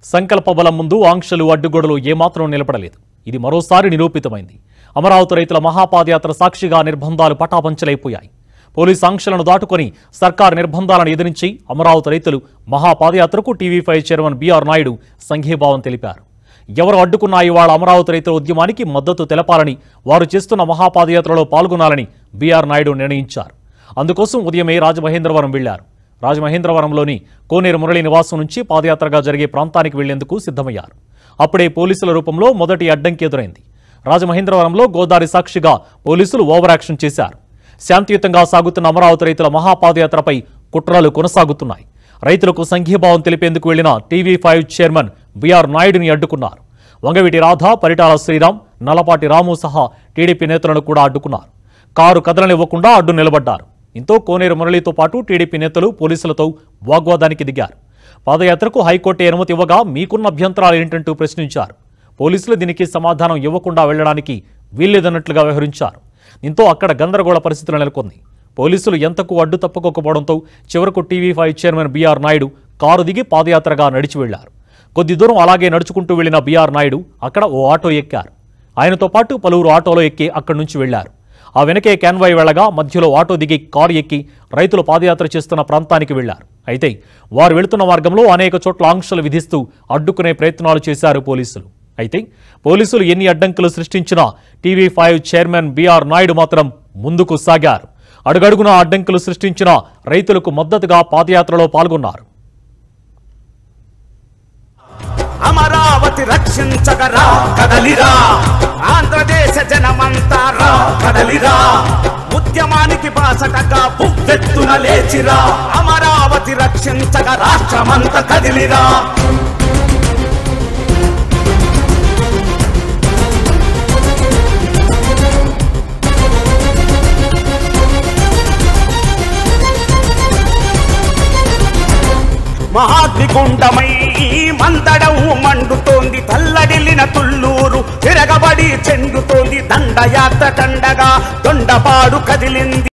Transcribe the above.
సంకల్ప బలం ముందు ఆంక్షలు అడ్డుగోడలు ఏమాత్రం నిలబడలేదు ఇది మరోసారి నిరూపితమైంది అమరావతి రైతుల మహాపాదయాత్ర సాక్షిగా నిర్బంధాలు పటాపంచలైపోయాయి పోలీస్ ఆంక్షలను దాటుకొని సర్కార్ నిర్బంధాలను ఎదిరించి అమరావతి రైతులు మహాపాదయాత్రకు TV five chairman BR Naidu సంఘీభావం తెలిపారు ఎవరు అడ్డుకున్నా ఇవాళ అమరావతి రైతుల ఉద్యమానికి మద్దతు తెలపాలని వారు చేస్తున్న మహాపాదయాత్రలో పాల్గొనాలని బీఆర్ నాయుడు నిర్ణయించారు అందుకోసం ఉదయమే రాజమహేంద్రవరం వెళ్లారు రాజమహేంద్రవరంలోని కోనేరు మురళి నివాసం నుంచి పాదయాత్రగా జరిగే ప్రాంతానికి వెళ్లేందుకు సిద్ధమయ్యారు అప్పుడే పోలీసుల రూపంలో మొదటి అడ్డంకి ఎదురైంది రాజమహేంద్రవరంలో గోదావరి సాక్షిగా పోలీసులు ఓవర్ యాక్షన్ చేశారు శాంతియుతంగా సాగుతున్న అమరావతి రైతుల మహాపాదయాత్రపై కుట్రలు కొనసాగుతున్నాయి రైతులకు సంఘీభావం తెలిపేందుకు వెళ్లిన టీవీ ఫైవ్ చైర్మన్ బీఆర్ నాయుడుని అడ్డుకున్నారు వంగవీటి రాధ పరిటాల శ్రీరామ్ నల్లపాటి రాము సహా టీడీపీ నేతలను కూడా అడ్డుకున్నారు కారు కదలనివ్వకుండా అడ్డు నిలబడ్డారు ఇంతో కోనేరు మురళితో పాటు టీడీపీ నేతలు పోలీసులతో వాగ్వాదానికి దిగారు పాదయాత్రకు హైకోర్టు అనుమతి ఇవ్వగా మీకున్న అభ్యంతరాలు ఏంటంటూ ప్రశ్నించారు పోలీసులు దీనికి సమాధానం ఇవ్వకుండా వెళ్లడానికి వీల్లేదన్నట్లుగా వ్యవహరించారు దీంతో అక్కడ గందరగోళ పరిస్థితులు నెలకొంది పోలీసులు ఎంతకు అడ్డు తప్పుకోకపోవడంతో చివరకు TV five chairman BR Naidu car దిగి పాదయాత్రగా నడిచి వెళ్లారు కొద్ది దూరం అలాగే నడుచుకుంటూ వెళ్లిన బీఆర్ నాయుడు అక్కడ ఓ ఆటో ఎక్కారు ఆయనతో పాటు పలువురు ఆటోలో ఎక్కి అక్కడి నుంచి వెళ్లారు ఆ వెనకే క్యాన్వాయ్ వెళ్లగా మధ్యలో ఆటో దిగి కారు ఎక్కి రైతులు పాదయాత్ర చేస్తున్న ప్రాంతానికి వెళ్లారు అయితే వారు వెళుతున్న మార్గంలో అనేక చోట్ల ఆంక్షలు విధిస్తూ అడ్డుకునే ప్రయత్నాలు చేశారు పోలీసులు అయితే పోలీసులు ఎన్ని అడ్డంకులు సృష్టించినా TV five chairman BR Naidu మాత్రం ముందుకు సాగారు అడుగడుగున అడ్డంకులు సృష్టించిన రైతులకు మద్దతుగా పాదయాత్రలో పాల్గొన్నారు అమరావతి రక్షించగరా కదలిరా ఆంధ్రదేశ జనమంతా రా కదలిరా ఉద్యమానికి బాసటగా ఉవ్వెత్తున లేచిరా అమరావతి రక్షించగ రాష్ట్రమంత కదిలిరా మహాగ్నిగుండమై మందడం మండుతోంది తల్లడిల్లిన తుళ్ళూరు తిరగబడి చెండుతోంది దండయాత్ర దండగా దొండపాడు కదిలింది